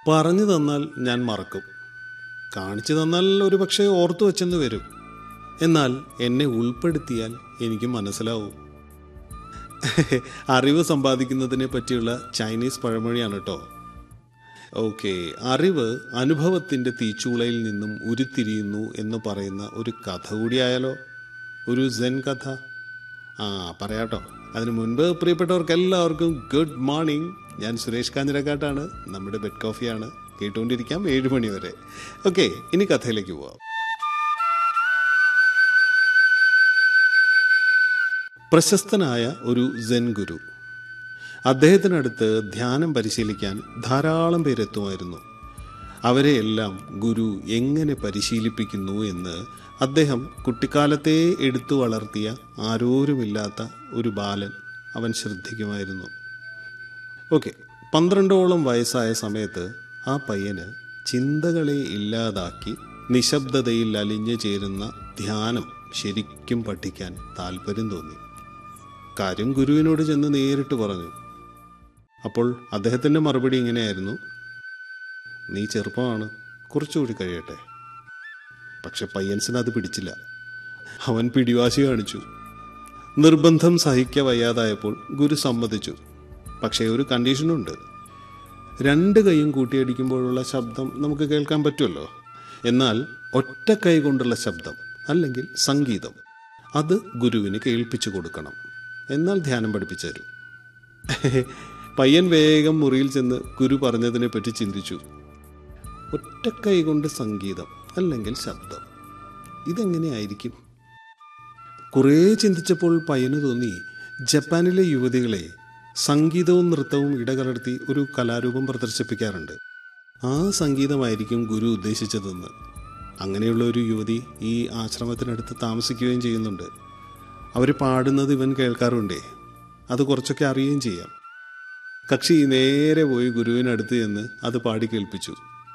പറഞ്ഞു തന്നാൽ ഞാൻ മറക്കും കാണിച്ചു തന്നാൽ ഒരു പക്ഷേ ഓർത്തു വെച്ചെന്ന് വരും എന്നാൽ എന്നെ ഉൾപ്പെടുത്തിയാൽ എനിക്ക് മനസ്സിലാവും അറിവ് സമ്പാദിക്കുന്നതിനെ പറ്റിയുള്ള ചൈനീസ് പഴമൊഴിയാണ് കേട്ടോ ഓക്കെ അറിവ് അനുഭവത്തിൻ്റെ തീച്ചൂളയിൽ നിന്നും ഉരുത്തിരിയുന്നു എന്ന് പറയുന്ന ഒരു കഥ കൂടിയായാലോ ഒരു സെൻ കഥ ആ പറയാട്ടോ അതിനു മുൻപ് പ്രിയപ്പെട്ടവർക്ക് എല്ലാവർക്കും ഗുഡ് മോർണിംഗ് ഞാൻ സുരേഷ് കാഞ്ഞിരക്കാട്ടാണ് നമ്മുടെ ബെഡ് കോഫിയാണ് കേട്ടുകൊണ്ടിരിക്കാം ഏഴ് മണി വരെ ഓക്കെ ഇനി കഥയിലേക്ക് പോവാം പ്രശസ്തനായ ഒരു സെൻ ഗുരു അദ്ദേഹത്തിനടുത്ത് ധ്യാനം പരിശീലിക്കാൻ ധാരാളം പേരെത്തുമായിരുന്നു അവരെയെല്ലാം ഗുരു എങ്ങനെ പരിശീലിപ്പിക്കുന്നു എന്ന് അദ്ദേഹം കുട്ടിക്കാലത്തെ എടുത്തു വളർത്തിയ ആരോരുമില്ലാത്ത ഒരു ബാലൻ അവൻ ശ്രദ്ധിക്കുമായിരുന്നു ഓക്കെ പന്ത്രണ്ടോളം വയസ്സായ സമയത്ത് ആ പയ്യന് ചിന്തകളെ ഇല്ലാതാക്കി നിശബ്ദതയിൽ അലിഞ്ഞു ചേരുന്ന ധ്യാനം ശരിക്കും പഠിക്കാൻ താല്പര്യം തോന്നി കാര്യം ഗുരുവിനോട് ചെന്ന് നേരിട്ട് പറഞ്ഞു അപ്പോൾ അദ്ദേഹത്തിൻ്റെ മറുപടി ഇങ്ങനെയായിരുന്നു നീ ചെറുപ്പമാണ് കുറച്ചുകൂടി കഴിയട്ടെ പക്ഷെ പയ്യൻസിന് അത് പിടിച്ചില്ല അവൻ പിടിവാശി കാണിച്ചു നിർബന്ധം സഹിക്ക വയ്യാതായപ്പോൾ ഗുരു സമ്മതിച്ചു പക്ഷേ ഒരു കണ്ടീഷനുണ്ട് രണ്ട് കൈയും കൂട്ടിയടിക്കുമ്പോഴുള്ള ശബ്ദം നമുക്ക് കേൾക്കാൻ പറ്റുമല്ലോ എന്നാൽ ഒറ്റ കൈ കൊണ്ടുള്ള ശബ്ദം അല്ലെങ്കിൽ സംഗീതം അത് ഗുരുവിന് കേൾപ്പിച്ചു കൊടുക്കണം എന്നാൽ ധ്യാനം പഠിപ്പിച്ചു തരും പയ്യൻ വേഗം മുറിയിൽ ചെന്ന് ഗുരു പറഞ്ഞതിനെ പറ്റി ചിന്തിച്ചു ഒറ്റക്കൈ കൊണ്ട് സംഗീതം അല്ലെങ്കിൽ ശബ്ദം ഇതെങ്ങനെയായിരിക്കും കുറേ ചിന്തിച്ചപ്പോൾ പയ്യന് തോന്നി ജപ്പാനിലെ യുവതികളെ സംഗീതവും നൃത്തവും ഇടകലർത്തി ഒരു കലാരൂപം പ്രദർശിപ്പിക്കാറുണ്ട് ആ സംഗീതമായിരിക്കും ഗുരു ഉദ്ദേശിച്ചതെന്ന് അങ്ങനെയുള്ള ഒരു യുവതി ഈ ആശ്രമത്തിനടുത്ത് താമസിക്കുകയും ചെയ്യുന്നുണ്ട് അവർ പാടുന്നത് ഇവൻ കേൾക്കാറുണ്ടേ അത് കുറച്ചൊക്കെ അറിയുകയും ചെയ്യാം കക്ഷി നേരെ പോയി ഗുരുവിനടുത്ത് ചെന്ന് അത് പാടി കേൾപ്പിച്ചു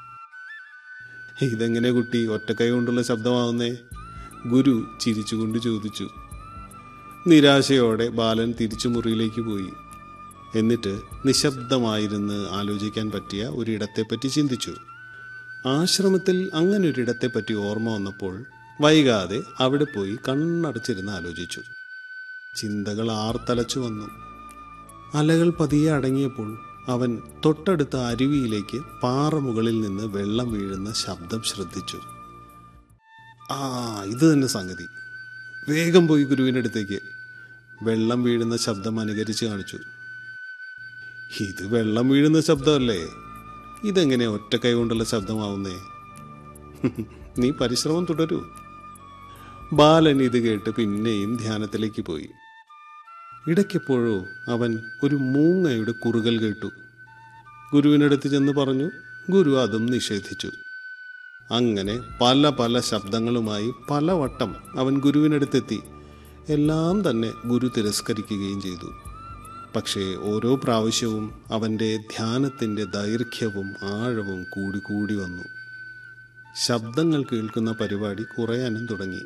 ഇതെങ്ങനെ കുട്ടി ഒറ്റക്കൈ കൊണ്ടുള്ള ശബ്ദമാവുന്നേ ഗുരു ചിരിച്ചുകൊണ്ട് ചോദിച്ചു നിരാശയോടെ ബാലൻ തിരിച്ചു മുറിയിലേക്ക് പോയി എന്നിട്ട് നിശബ്ദമായിരുന്ന് ആലോചിക്കാൻ പറ്റിയ ഒരിടത്തെപ്പറ്റി ചിന്തിച്ചു ആശ്രമത്തിൽ അങ്ങനെ ഒരിടത്തെപ്പറ്റി ഓർമ്മ വന്നപ്പോൾ വൈകാതെ അവിടെ പോയി കണ്ണടച്ചിരുന്ന് ആലോചിച്ചു ചിന്തകൾ ആർത്തലച്ചു വന്നു അലകൾ പതിയെ അടങ്ങിയപ്പോൾ അവൻ തൊട്ടടുത്ത അരുവിയിലേക്ക് പാറമുകളിൽ നിന്ന് വെള്ളം വീഴുന്ന ശബ്ദം ശ്രദ്ധിച്ചു ആ ഇത് തന്നെ സംഗതി വേഗം പോയി ഗുരുവിൻ്റെ അടുത്തേക്ക് വെള്ളം വീഴുന്ന ശബ്ദം അനുകരിച്ച് കാണിച്ചു ഇത് വെള്ളം വീഴുന്ന ശബ്ദമല്ലേ ഇതെങ്ങനെ ഒറ്റ കൈ കൊണ്ടുള്ള ശബ്ദമാവുന്നേ നീ പരിശ്രമം തുടരൂ ബാലൻ ഇത് കേട്ട് പിന്നെയും ധ്യാനത്തിലേക്ക് പോയി ഇടയ്ക്കെപ്പോഴോ അവൻ ഒരു മൂങ്ങയുടെ കുറുകൽ കേട്ടു ഗുരുവിനടുത്ത് ചെന്ന് പറഞ്ഞു ഗുരു അതും നിഷേധിച്ചു അങ്ങനെ പല പല ശബ്ദങ്ങളുമായി പലവട്ടം അവൻ ഗുരുവിനടുത്തെത്തി എല്ലാം തന്നെ ഗുരു തിരസ്കരിക്കുകയും ചെയ്തു പക്ഷേ ഓരോ പ്രാവശ്യവും അവൻ്റെ ധ്യാനത്തിൻ്റെ ദൈർഘ്യവും ആഴവും കൂടി കൂടി വന്നു ശബ്ദങ്ങൾ കേൾക്കുന്ന പരിപാടി കുറയാനും തുടങ്ങി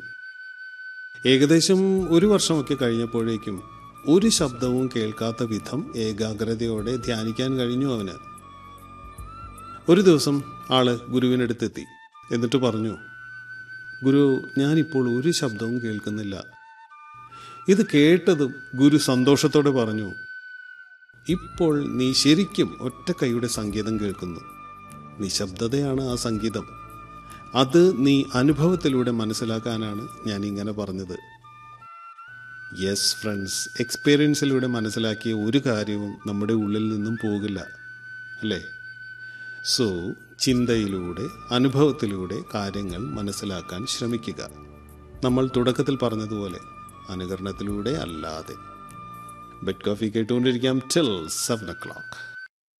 ഏകദേശം ഒരു വർഷമൊക്കെ കഴിഞ്ഞപ്പോഴേക്കും ഒരു ശബ്ദവും കേൾക്കാത്ത വിധം ഏകാഗ്രതയോടെ ധ്യാനിക്കാൻ കഴിഞ്ഞു അവന് ഒരു ദിവസം ആള് ഗുരുവിനടുത്തെത്തി എന്നിട്ട് പറഞ്ഞു ഗുരു ഞാനിപ്പോൾ ഒരു ശബ്ദവും കേൾക്കുന്നില്ല ഇത് കേട്ടതും ഗുരു സന്തോഷത്തോടെ പറഞ്ഞു ഇപ്പോൾ നീ ശരിക്കും ഒറ്റ കൈയുടെ സംഗീതം കേൾക്കുന്നു നിശബ്ദതയാണ് ആ സംഗീതം അത് നീ അനുഭവത്തിലൂടെ മനസ്സിലാക്കാനാണ് ഞാൻ ഇങ്ങനെ പറഞ്ഞത് യെസ് ഫ്രണ്ട്സ് എക്സ്പീരിയൻസിലൂടെ മനസ്സിലാക്കിയ ഒരു കാര്യവും നമ്മുടെ ഉള്ളിൽ നിന്നും പോകില്ല അല്ലേ സോ ചിന്തയിലൂടെ അനുഭവത്തിലൂടെ കാര്യങ്ങൾ മനസ്സിലാക്കാൻ ശ്രമിക്കുക നമ്മൾ തുടക്കത്തിൽ പറഞ്ഞതുപോലെ അനുകരണത്തിലൂടെ അല്ലാതെ ബെഡ് കോഫി കേട്ടുകൊണ്ടിരിക്കാം ടിൽ സെവൻ ഒ ക്ലോക്ക്